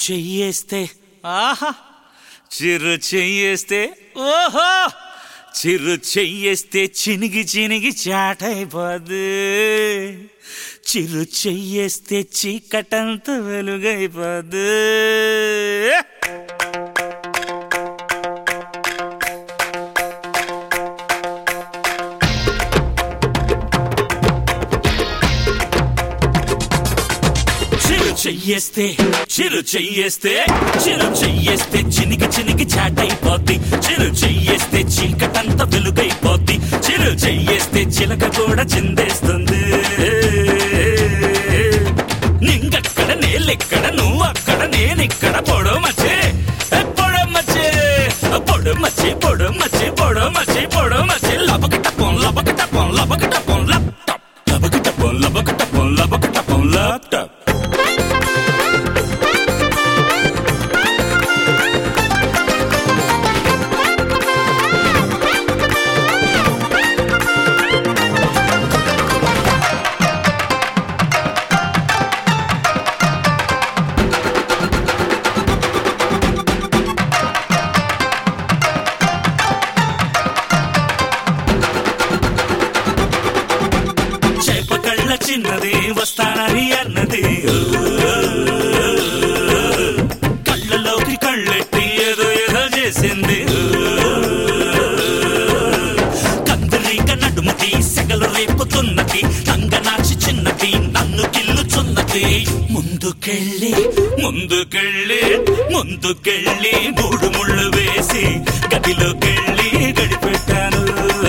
చెయ్యేస్తే ఆహా చిరు చెయ్యేస్తే ఓహో చిరు చెయ్యేస్తే చినిగి చినిగి చాటైపోదు చిరు చెయ్యేస్తే చీకటంత వెలుగైపోదు చిరు చెయ్యేస్తే చిరు చెయ్యేస్తే చిరు చెయ్యేస్తే చినిగి చినిగి చాటైపోద్ది చిరు చెయ్యేస్తే చీకటంత వెలుగైపోద్ది చిరు చెయ్యేస్తే చిలక కూడా చిందేస్తుంది నింగక్కడ నేలెక్కడ నువ్వు అక్కడ నేనిక్కడ పొడవు మచ్చే పొడవు మచ్చే పొడవు మచ్చే పొడవు మచ్చే పొడవు మచ్చే పొడవు మచ్చే లబకట పొం లబకట పొం లబకట పొం లప్టాప్ లబకట పొం లబకట పొం లబకట పొం ల్యాప్టాప్ చేప కళ్ళ చిన్నది వస్తానని అన్నది కళ్ళలోకి కళ్ళెట్టి ఏదో ఏదో చేసింది కందిరీక నడుముకి సెగలు రేపుతున్నది నంగనాచి చిన్నది నన్ను గిల్లుచున్నది ముందుకెళ్ళి ముందుకెళ్ళి ముందుకెళ్ళి మూడు ముళ్ళు వేసి గదిలోకెళ్ళి గడిపెట్టాను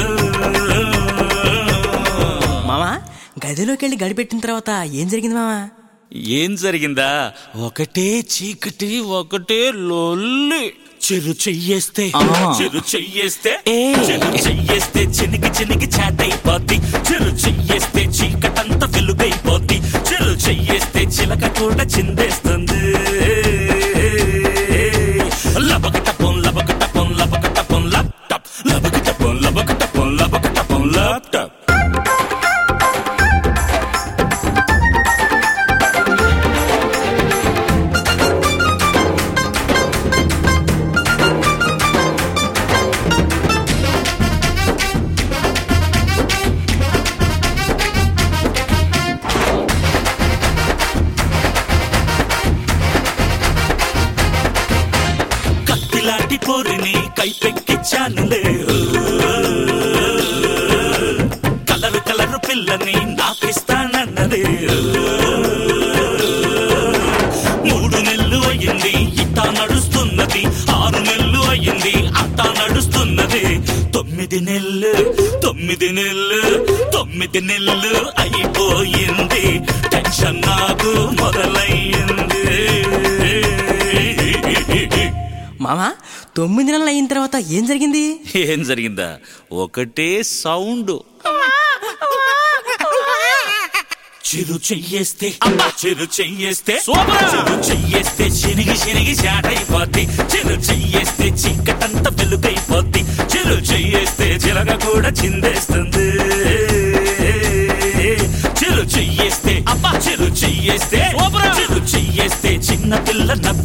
మామా గదిలోకి వెళ్ళి గడిపెట్టిన తర్వాత ఏం జరిగింది మామా ఏం జరిగిందా ఒకటే చీకటి ఒకటే లొల్లి చెరు చెయ్యేస్తే ఆ. చెరు చెయ్యేస్తే ఏ. చెరు చెయ్యేస్తే చినిగి చినిగి చాటైపోద్ది చెరు చెయ్యేస్తే చీకటంత వెలుగైపోద్ది చెరు చెయ్యేస్తే చిలక కూడా చిందేస్తుంది లబకట పొం లబకట పొం లబకట పొం ల్యాప్టాప్ లబకట పొం లబకట పొం లబకట పొం ల్యాప్టాప్ కత్తిలాంటి పోరిని కైపెక్కిచ్చానులే కలరు కలరు పిల్లని నాకిస్తానన్నది మూడు నెలలు అయ్యింది ఇట్టా నడుస్తున్నది ఆరు నెలలు అయ్యింది అట్టా నడుస్తున్నది తొమ్మిది నెలలు తొమ్మిది నెలలు తొమ్మిది నెలలు అయిపోయింది టెన్షన్ నాకు మొదలయ్యింది మామా తొమ్మిది నెలలు అయిన తర్వాత ఏం జరిగింది ఏం జరిగిందా ఒకటే సౌండ్ చిరు చెయ్యేస్తే అబ్బా చిరు చెయ్యేస్తే చిరు చెయ్యేస్తే చినిగి చినిగి చాటైపోద్ది చిరు చెయ్యేస్తే చీకటంత వెలుగైపోద్ది చిరు చెయ్యేస్తే చిలక కూడా చిందేస్తుంది చిరు చెయ్యేస్తే అబ్బా చిరు చెయ్యేస్తే చిరు చెయ్యేస్తే చిన్న పిల్ల నవ్వి